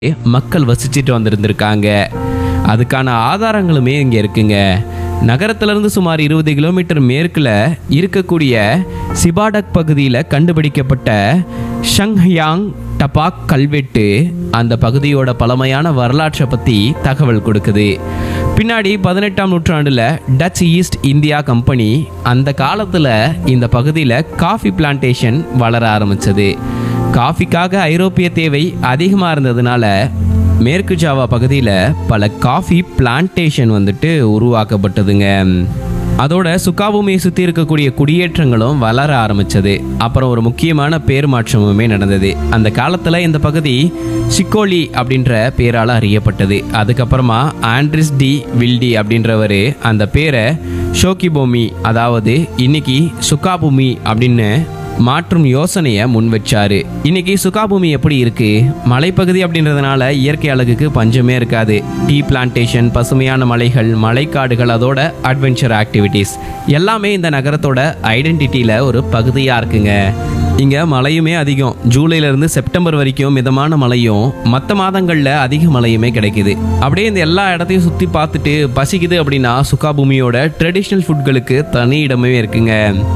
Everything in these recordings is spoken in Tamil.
மக்கள் வசிச்சுட்டு வந்திருந்திருக்காங்க அதுக்கான ஆதாரங்களுமே இங்கே இருக்குங்க நகரத்திலிருந்து சுமார் இருபது கிலோமீட்டர் மேற்கில் இருக்கக்கூடிய சிபாடக் பகுதியில் கண்டுபிடிக்கப்பட்ட ஷங்ஹியாங் டபாக் கல்வெட்டு அந்த பகுதியோட பழமையான வரலாற்றை பற்றி தகவல் கொடுக்குது பின்னாடி பதினெட்டாம் நூற்றாண்டில் டச் ஈஸ்ட் இந்தியா கம்பெனி அந்த காலத்தில் இந்த பகுதியில் காஃபி பிளான்டேஷன் வளர ஆரம்பிச்சது காஃபிக்காக ஐரோப்பிய தேவை அதிகமாக இருந்ததுனால மேற்கு ஜாவா பகுதியில் பல காஃபி பிளான்டேஷன் வந்துட்டு உருவாக்கப்பட்டதுங்க அதோட சுக்காபூமியை சுற்றி இருக்கக்கூடிய குடியேற்றங்களும் வளர ஆரம்பிச்சது அப்புறம் ஒரு முக்கியமான பேர் மாற்றமுமே நடந்தது அந்த காலத்தில் இந்த பகுதி சிக்கோலி அப்படின்ற பேரால் அறியப்பட்டது அதுக்கப்புறமா ஆண்ட்ரிஸ் டி வில்டி அப்படின்றவர் அந்த பேரை ஷோகிபூமி அதாவது இன்னைக்கு சுக்காபூமி அப்படின்னு மாற்றும் யோசனையை முன் வச்சாரு இன்னைக்கு சுகாபூமி எப்படி இருக்கு மலைப்பகுதி அப்படின்றதுனால இயற்கை அழகுக்கு பஞ்சமே இருக்காது டீ பிளான்டேஷன் பசுமையான மலைகள் மலைக்காடுகள் அதோட அட்வென்ச்சர் ஆக்டிவிட்டீஸ் எல்லாமே இந்த நகரத்தோட ஐடென்டிட்டியில ஒரு பகுதியா இருக்குங்க இங்க மழையுமே அதிகம் ஜூலைல இருந்து செப்டம்பர் வரைக்கும் மிதமான மழையும் மற்ற மாதங்கள்ல அதிக மழையுமே கிடைக்குது அப்படியே இந்த எல்லா இடத்தையும் சுத்தி பார்த்துட்டு பசிக்குது அப்படின்னா சுகாபூமியோட ட்ரெடிஷ்னல் ஃபுட்களுக்கு தனி இடமே இருக்குங்க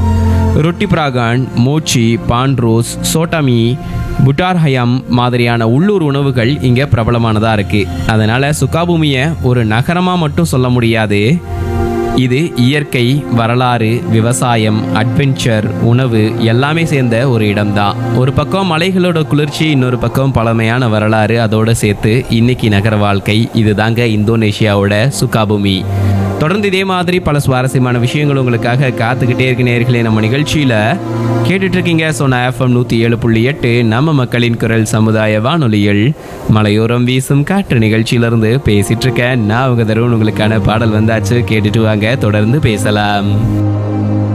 ரொட்டி பிராகான் மோச்சி பான்ரோஸ் சோட்டாமி புட்டார் ஹயாம் மாதிரியான உள்ளூர் உணவுகள் இங்கே பிரபலமானதாக இருக்குது அதனால் சுக்காபூமியை ஒரு நகரமாக மட்டும் சொல்ல முடியாது இது இயற்கை வரலாறு விவசாயம் அட்வென்ச்சர் உணவு எல்லாமே சேர்ந்த ஒரு இடம்தான் ஒரு பக்கம் மலைகளோட குளிர்ச்சி இன்னொரு பக்கம் பழமையான வரலாறு அதோட சேர்த்து இன்னைக்கு நகர வாழ்க்கை இதுதாங்க இந்தோனேஷியாவோட சுக்காபூமி தொடர்ந்து இதே மாதிரி பல சுவாரஸ்யமான விஷயங்கள் உங்களுக்காக காத்துக்கிட்டே இருக்க நேர்களே நம்ம நிகழ்ச்சியில் கேட்டுட்டு இருக்கீங்க சொன்ன எஃப்எம் நூற்றி ஏழு புள்ளி எட்டு நம்ம மக்களின் குரல் சமுதாய வானொலியில் மலையோரம் வீசும் காற்று நிகழ்ச்சியிலிருந்து பேசிட்டு இருக்கேன் நான் உங்க தருண் உங்களுக்கான பாடல் வந்தாச்சு கேட்டுட்டு வாங்க தொடர்ந்து பேசலாம்